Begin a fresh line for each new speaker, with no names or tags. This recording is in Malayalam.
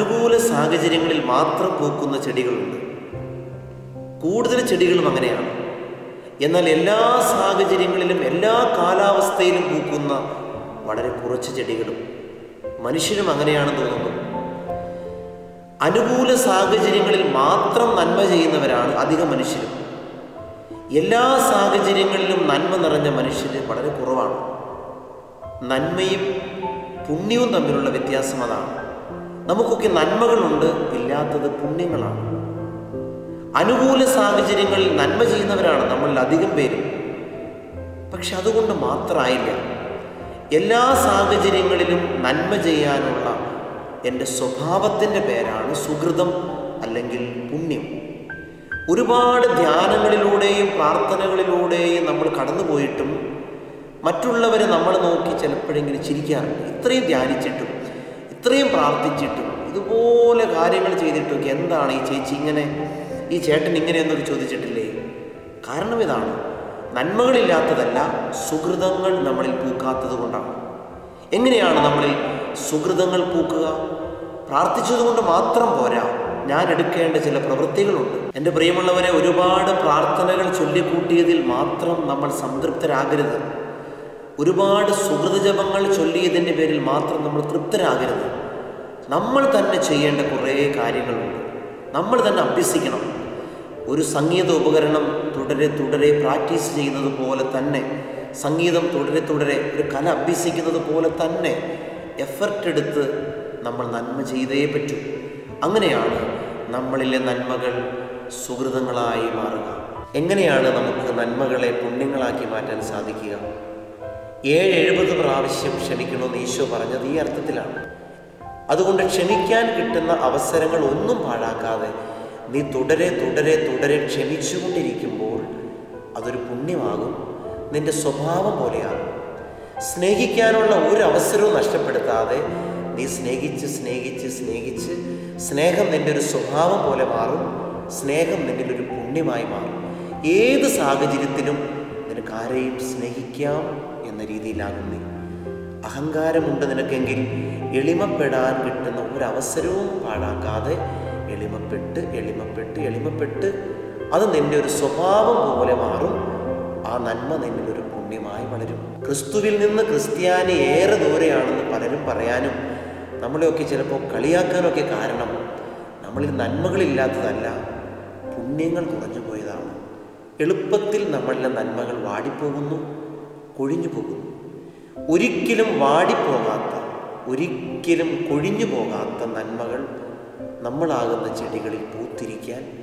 അനുകൂല സാഹചര്യങ്ങളിൽ മാത്രം പൂക്കുന്ന ചെടികളുണ്ട് കൂടുതൽ ചെടികളും അങ്ങനെയാണ് എന്നാൽ എല്ലാ സാഹചര്യങ്ങളിലും എല്ലാ കാലാവസ്ഥയിലും പൂക്കുന്ന വളരെ കുറച്ച് ചെടികളും മനുഷ്യരും അങ്ങനെയാണെന്ന് തോന്നുന്നു അനുകൂല സാഹചര്യങ്ങളിൽ മാത്രം നന്മ ചെയ്യുന്നവരാണ് അധികം മനുഷ്യരും എല്ലാ സാഹചര്യങ്ങളിലും നന്മ നിറഞ്ഞ മനുഷ്യർ വളരെ കുറവാണ് നന്മയും പുണ്യവും തമ്മിലുള്ള വ്യത്യാസം അതാണ് നമുക്കൊക്കെ നന്മകളുണ്ട് ഇല്ലാത്തത് പുണ്യങ്ങളാണ് അനുകൂല സാഹചര്യങ്ങളിൽ നന്മ ചെയ്യുന്നവരാണ് നമ്മളിൽ അധികം പേരും പക്ഷെ അതുകൊണ്ട് മാത്രമായില്ല എല്ലാ സാഹചര്യങ്ങളിലും നന്മ ചെയ്യാനുള്ള എൻ്റെ സ്വഭാവത്തിൻ്റെ പേരാണ് സുഹൃതം അല്ലെങ്കിൽ പുണ്യം ഒരുപാട് ധ്യാനങ്ങളിലൂടെയും പ്രാർത്ഥനകളിലൂടെയും നമ്മൾ കടന്നുപോയിട്ടും മറ്റുള്ളവരെ നമ്മൾ നോക്കി ചിലപ്പോഴെങ്കിലും ചിരിക്കാറുണ്ട് ഇത്രയും ധ്യാനിച്ചിട്ടും ഇത്രയും പ്രാർത്ഥിച്ചിട്ടും ഇതുപോലെ കാര്യങ്ങൾ ചെയ്തിട്ടൊക്കെ എന്താണ് ഈ ചേച്ചി ഇങ്ങനെ ഈ ചേട്ടൻ ഇങ്ങനെയെന്നൊക്കെ ചോദിച്ചിട്ടില്ലേ കാരണം ഇതാണ് നന്മകളില്ലാത്തതല്ല സുഹൃതങ്ങൾ നമ്മളിൽ പൂക്കാത്തത് കൊണ്ടാണ് എങ്ങനെയാണ് നമ്മളിൽ സുഹൃതങ്ങൾ പൂക്കുക പ്രാർത്ഥിച്ചതുകൊണ്ട് മാത്രം പോരാ ഞാൻ എടുക്കേണ്ട ചില പ്രവൃത്തികളുണ്ട് എൻ്റെ പ്രിയമുള്ളവരെ ഒരുപാട് പ്രാർത്ഥനകൾ ചൊല്ലിക്കൂട്ടിയതിൽ മാത്രം നമ്മൾ സംതൃപ്തരാകരുത് ഒരുപാട് സുഹൃതജപങ്ങൾ ചൊല്ലിയതിൻ്റെ പേരിൽ മാത്രം നമ്മൾ തൃപ്തരാകരുത് നമ്മൾ തന്നെ ചെയ്യേണ്ട കുറേ കാര്യങ്ങളുണ്ട് നമ്മൾ തന്നെ അഭ്യസിക്കണം ഒരു സംഗീത ഉപകരണം തുടരെ തുടരെ പ്രാക്ടീസ് ചെയ്യുന്നത് പോലെ തന്നെ സംഗീതം തുടരെ തുടരെ ഒരു കല അഭ്യസിക്കുന്നത് പോലെ തന്നെ എഫർട്ട് എടുത്ത് നമ്മൾ നന്മ ചെയ്തേ പറ്റൂ അങ്ങനെയാണ് നമ്മളിലെ നന്മകൾ സുഹൃതങ്ങളായി മാറുക എങ്ങനെയാണ് നമുക്ക് നന്മകളെ പുണ്യങ്ങളാക്കി മാറ്റാൻ സാധിക്കുക ഏഴ് എഴുപത് പ്രാവശ്യം ക്ഷമിക്കണമെന്ന് ഈശോ പറഞ്ഞത് ഈ അർത്ഥത്തിലാണ് അതുകൊണ്ട് ക്ഷമിക്കാൻ കിട്ടുന്ന അവസരങ്ങൾ ഒന്നും പാഴാക്കാതെ നീ തുടരെ തുടരെ തുടരെ ക്ഷമിച്ചുകൊണ്ടിരിക്കുമ്പോൾ അതൊരു പുണ്യമാകും നിന്റെ സ്വഭാവം പോലെയാകും സ്നേഹിക്കാനുള്ള ഒരു അവസരവും നഷ്ടപ്പെടുത്താതെ നീ സ്നേഹിച്ച് സ്നേഹിച്ച് സ്നേഹിച്ച് സ്നേഹം നിന്റെ ഒരു സ്വഭാവം പോലെ മാറും സ്നേഹം നിന്റെ ഒരു പുണ്യമായി മാറും ഏത് സാഹചര്യത്തിലും നിനക്ക് ആരെയും സ്നേഹിക്കാം എന്ന രീതിയിലാകും നീ അഹങ്കാരമുണ്ട് നിനക്കെങ്കിൽ എളിമപ്പെടാൻ കിട്ടുന്ന ഒരു അവസരവും പാഴാക്കാതെ എളിമപ്പെട്ട് എളിമപ്പെട്ട് എളിമപ്പെട്ട് അത് നിന്റെ ഒരു സ്വഭാവം പോലെ മാറും ആ നന്മ നിന്നിൽ ഒരു പുണ്യമായി വളരും ക്രിസ്തുവിൽ നിന്ന് ക്രിസ്ത്യാനി ഏറെ ദൂരെയാണെന്ന് പലരും പറയാനും നമ്മളെയൊക്കെ ചിലപ്പോൾ കളിയാക്കാനൊക്കെ കാരണം നമ്മളിൽ നന്മകളില്ലാത്തതല്ല പുണ്യങ്ങൾ കുറഞ്ഞു പോയതാണ് എളുപ്പത്തിൽ നമ്മളിലെ നന്മകൾ വാടിപ്പോകുന്നു കൊഴിഞ്ഞു പോകുന്നു ഒരിക്കലും വാടിപ്പോകാത്ത ഒരിക്കലും കൊഴിഞ്ഞു പോകാത്ത നന്മകൾ നമ്മളാകുന്ന ചെടികളിൽ പൂത്തിരിക്കാൻ